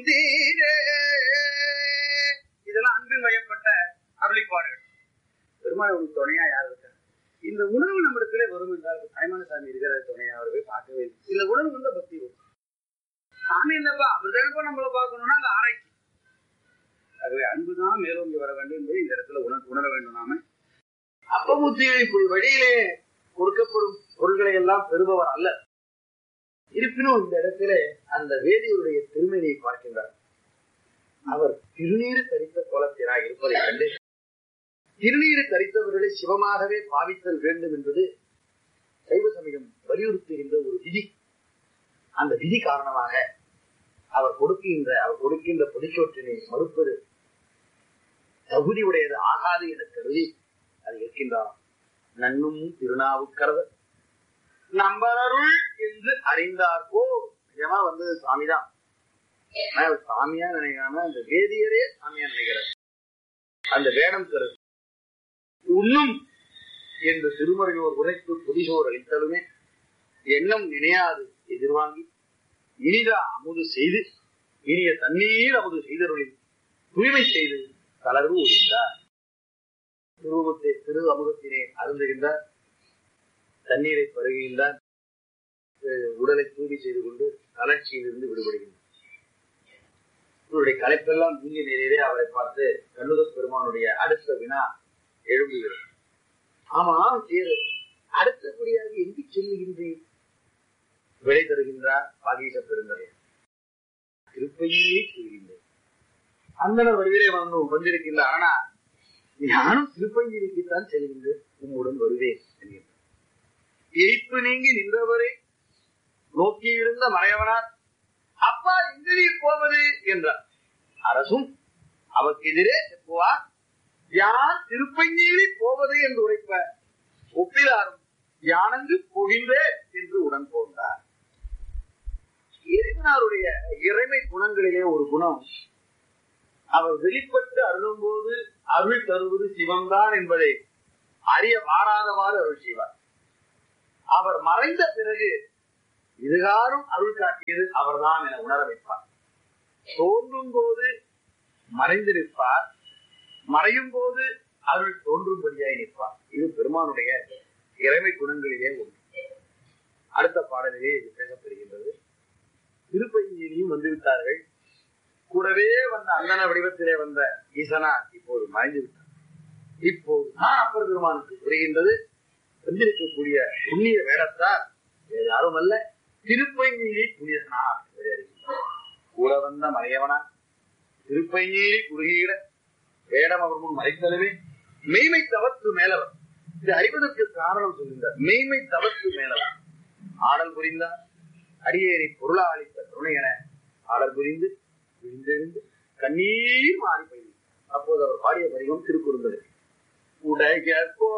தீரே இதெல்லாம் அன்பில் வயப்பட்ட அருளிப்பாடுகள் பெருமாள் ஒரு துணையா யார் இருக்கா இந்த உணர்வு நம்மிடத்திலே வரும் என்றால் தாய்மான சாமி இருக்கிற துணையா அவர் போய் பார்க்கவே இல்லை இந்த உணர்வு வந்து பக்தி வரும் சாமி என்னப்பா அவர் தானப்பா நம்மளை பார்க்கணும்னா அந்த ஆராய்ச்சி ஆகவே அன்புதான் மேலோங்கி வர வேண்டும் என்பதை இந்த இடத்துல உணர உணர வேண்டும் நாம அப்பபுத்தியை இப்படி வழியிலே கொடுக்கப்படும் பொருள்களை எல்லாம் பெறுபவர் அல்ல இருப்பினும் இந்த இடத்திலே அந்த வேதியருடைய திருமணியை பார்க்கின்றார் அவர் திருநீர் தரித்த கோலத்தினாய் இருப்பதை கண்டு திருநீர் தரித்தவர்களை சிவமாகவே பாவித்தல் வேண்டும் என்பது சைவ சமயம் வலியுறுத்துகின்ற ஒரு விதி அந்த விதி காரணமாக அவர் கொடுக்கின்ற அவர் கொடுக்கின்ற பொடிச்சோற்றினை மறுப்பது தகுதி உடையது ஆகாது என கருதி அது இருக்கின்றார் நன்னும் திருநாவுக்கரவர் நம்பரருள் என்று அறிந்தார்கோ நிஜமா வந்து சாமிதான் ஆனா அவர் சாமியா நினைக்காம அந்த வேதியரே சாமியா நினைக்கிறார் அந்த வேடம் கருது உண்ணும் என்று திருமறையோர் உரைத்து புதிசோர் அளித்தலுமே எண்ணம் நினையாது எதிர்வாங்கி இனிதா அமுது செய்து இனிய தண்ணீர் அமுது செய்தருளில் தூய்மை செய்து தளர்வு ஒழிந்தார் திருவத்தை திரு அமுதத்தினை அருந்துகின்றார் தண்ணீரை பருகுகின்றார் அஹ் உடலை தூய்மை செய்து கொண்டு கலர்ச்சியிலிருந்து விடுபடுகின்றார் இவருடைய கலைப்பெல்லாம் நீங்க நேரே அவரை பார்த்து கண்ணுத பெருமானுடைய அடுத்த வினா எழும்புகிறது ஆமா சேரு அடுத்தபடியாக எங்கு செல்லுகின்றீர் விடை தருகின்றார் பாகீச பெருந்தரை திருப்பையே செய்கின்றேன் அந்தனர் வடிவிலே வந்து வந்திருக்கின்றார் ஆனா நானும் திருப்பஞ்சிரிக்குத்தான் செல்கின்றேன் உம்முடன் வருவேன் என்கின்றார் எரிப்பு நீங்கி நின்றவரை நோக்கியிருந்த மறையவனார் அப்பா எங்க நீர் போவது என்றார் அரசும் அவருக்கு எதிரே செப்புவார் யான் திருப்பஞ்சீரி போவது என்று உரைப்ப ஒப்பிலாரும் யானங்கு போகின்றேன் என்று உடன் போந்தார் இறைவனாருடைய இறைமை குணங்களிலே ஒரு குணம் அவர் வெளிப்பட்டு அருளும் போது அருள் தருவது சிவம்தான் என்பதை அறிய வாராதவாறு அருள் செய்வார் அவர் மறைந்த பிறகு இதுகாரும் அருள் காட்டியது அவர்தான் என உணர வைப்பார் தோன்றும் போது மறைந்து நிற்பார் மறையும் போது அருள் தோன்றும்படியாய் நிற்பார் இது பெருமானுடைய இறைமை குணங்களிலே ஒன்று அடுத்த பாடலிலே இது பேசப்படுகின்றது திருப்பஞ்சியிலையும் வந்துவிட்டார்கள் கூடவே வந்த அண்ணன வடிவத்திலே வந்த ஈசனா இப்போது மறைந்து விட்டார் இப்போது நான் அப்பர் பெருமானுக்கு புரிகின்றது வந்திருக்கக்கூடிய புண்ணிய வேடத்தார் வேறு யாரும் அல்ல திருப்பஞ்சீரி புனிதனார் என்று அறிகின்றார். கூட வந்த மறையவனா திருப்பஞ்சீரி குறுகிட வேடம் அவர் முன் மறைத்தலுமே மெய்மை தவத்து மேலவர் இது அறிவதற்கு காரணம் சொல்கின்றார் மெய்மை தவத்து மேலவர் ஆடல் புரிந்தார் அடியேறி பொருளா அளித்த கருணை என ஆடல் புரிந்து விழுந்தெழுந்து கண்ணீர் மாறி போய் அப்போது அவர் பாடிய வடிவம் திருக்குறுந்தது உடைய